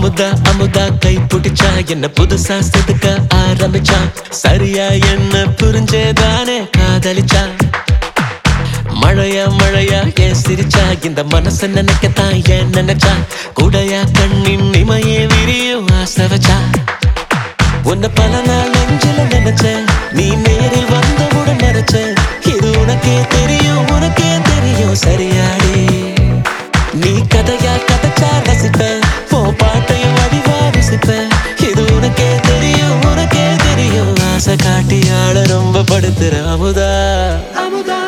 அமுதா அமுதா கை பிடிச்சா என்ன புதுசா செதுக்க ஆரம்பிச்சா சரியா என்ன புரிஞ்சேதானே காதலிச்சா மழையா மழையா ஏன் சிரிச்சா இந்த மனச நினைக்கத்தான் ஏன் நினைச்சா கூடையா கண்ணின் இமையே விரியும் ஆசை வச்சா உன்னை பல நாள் நெஞ்சில நினைச்சேன் நீ நேரில் வந்தவுடன் நினைச்சேன் இது உனக்கே தெரியும் உனக்கே தெரியும் சரியாடி நீ கதையா கதைச்சா ரசிப்பேன் போ பாட்டையும் வடிவா ரசிப்பேன் இது உனக்கே தெரியும் உனக்கே தெரியும் ஆசை காட்டி ஆள ரொம்ப படுத்துற அமுதா அமுதா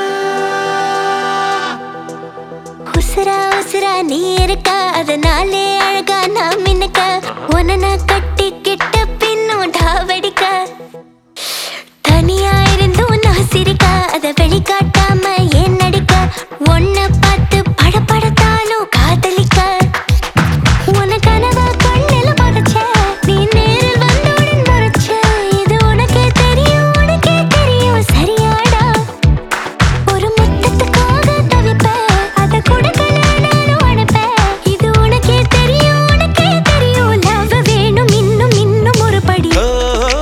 உசுரா உசுரா நீ இருக்கா அதனாலே அழகா நான் மின்னுக்க உன்னை நான் கட்டி கிட்ட பின்னும் டாவடிக்க தனியா இருந்தும் நான் சிரிக்க அதை வெளிக்காட்டாம ஏன் நடிக்க உன்னை பார்த்து படப்படத்தாலும் காதலிக்க உன கனவா கண்ணில படைச்ச நீ நேரில் வந்தவுடன் மறைச்ச இது உனக்கே தெரியும் உனக்கே தெரியும் சரியாடா ஒரு முத்தத்துக்காக தவிப்பேன் அதை கொடுக்கல நானும் அனுப்பேன் இது உனக்கே தெரியும் உனக்கே தெரியும் லவ் வேணும் இன்னும் இன்னும் ஒரு படி ஓ,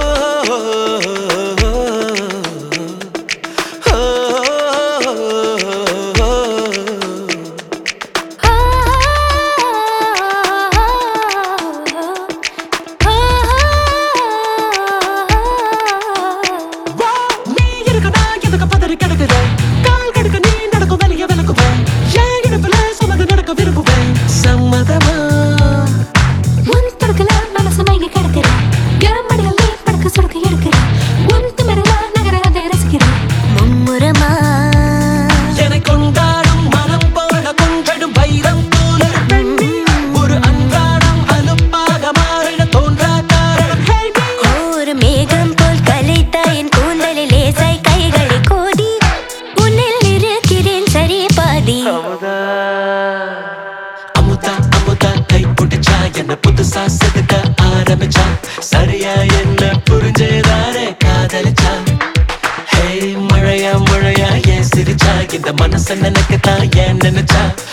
ஓ, ஆ, ஆ, நீ இருக்கடா எதுக்கு பதறி கிடக்குற கால் கடுக்க நீ நடக்கும் வெளிய விளக்குவேன் ஏன் இடுப்புல சொன்னது நடக்க விரும்புவேன் சம்மதமா உன் படுக்கல மனசு மயங்கி கிடக்குறேன் என் மடியில் நீ படுக்க சுடுக்க எடுக்கிறேன் உன் திமிரல நகர அதை ரசிக்கிறேன் மும்முரமா என்னை கொண்டாடும் மனம் போல கொண்டடும் வைரம் போல பெண்ணே. ஒரு அன்றாடம் அலுப்பாக மாறிட தோன்றா காரணம் Hey, me. ஒரு மேகம் போல் கலைத்த என் கூந்தலில் லேசாய் கைகளை கோதி உன்னில் இருக்கிறேன் சரி பாதி அமுதா அமுதா கை பிடிச்சா என்ன புதுசா செதுக்க ஆரம்பிச்சா சரியா என்ன புரிஞ்சேதானே காதலிச்சா ஹே மழையா மழையா ஏன் சிரிச்சா இந்த மனச நினைக்கத்தான் ஏன் நினைச்சா